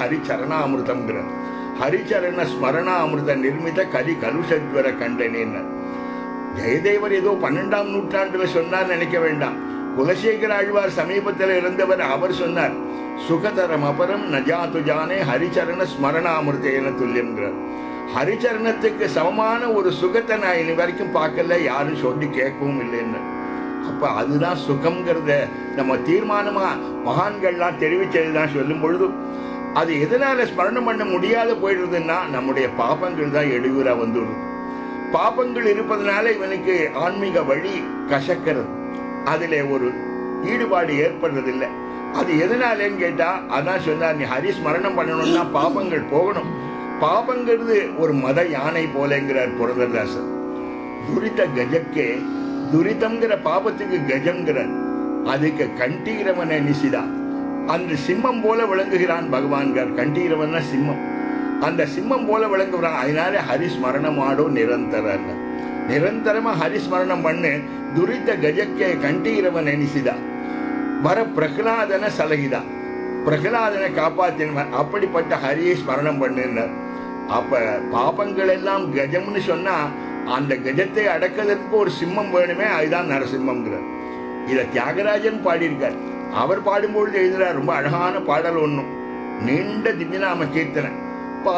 ஹரிச்சரணாமிருதம்ங்கிறார் ஹரிச்சரண ஸ்மரணாமிருத நிர்மித கலி கலுஷத்வர கண்டனேன்னர் ஜெயதேவர் ஏதோ பன்னெண்டாம் நூற்றாண்டுல சொன்னார் நினைக்க வேண்டாம் குலசேகர ஆழ்வார் சமீபத்தில் இருந்தவர் அவர் சொன்னார் சுகதரம் அபரம் நஜாது ஜானே ஹரிச்சரண ஸ்மரணாமிருதேன துல்லியம்ங்கிறார் ஹரிச்சரணத்துக்கு சமமான ஒரு சுகத்தை நான் இனி வரைக்கும் பார்க்கல யாரும் சொல்லி கேட்கவும் இல்லைன்னு அப்ப அதுதான் சுகம்ங்கிறத நம்ம தீர்மானமா மகான்கள்லாம் தெரிவிச்சதுதான் சொல்லும் பொழுது அது எதனால ஸ்மரணம் பண்ண முடியாத போயிடுறதுன்னா நம்முடைய பாபங்கள் தான் எழுவுறா வந்துடுது பாபங்கள் இருப்பதனால இவனுக்கு ஆன்மீக வழி கசக்கிறது அதுல ஒரு ஈடுபாடு ஏற்படுறதில்லை அது எதனாலன்னு கேட்டா அதான் சொன்னார் நீ ஹரி ஸ்மரணம் பண்ணணும்னா பாபங்கள் போகணும் பாபங்கிறது ஒரு மத யானை போலங்கிறார் புரதர்தாசர் துரித கஜக்கே துரிதம்ங்கிற பாபத்துக்கு கஜம்ங்கிறார் அதுக்கு கண்டீரவன நிசிதா அந்த சிம்மம் போல விளங்குகிறான் பகவான்கார் கண்டீரவன்னா சிம்மம் அந்த சிம்மம் போல விளங்குகிறான் அதனால ஹரிஸ்மரணம் ஆடோ நிரந்தர நிரந்தரமா ஹரிஸ்மரணம் பண்ணு துரித கஜக்கே கண்டீரவன் எனிசிதா வர பிரகலாதன சலகிதா பிரகலாதனை காப்பாத்தினவன் அப்படிப்பட்ட ஹரியை ஸ்மரணம் பண்ணுன்னார் அப்ப பாபங்கள் எல்லாம் கஜம்னு சொன்னா அந்த கஜத்தை அடக்கிறதுக்கு ஒரு சிம்மம் வேணுமே அதுதான் நரசிம்மம்ங்கிறார் இத தியாகராஜன் பாடியிருக்கார் அவர் பாடும்பொழுது எழுதுறார் ரொம்ப அழகான பாடல் ஒண்ணும் நீண்ட திவ்யநாம கீர்த்தனை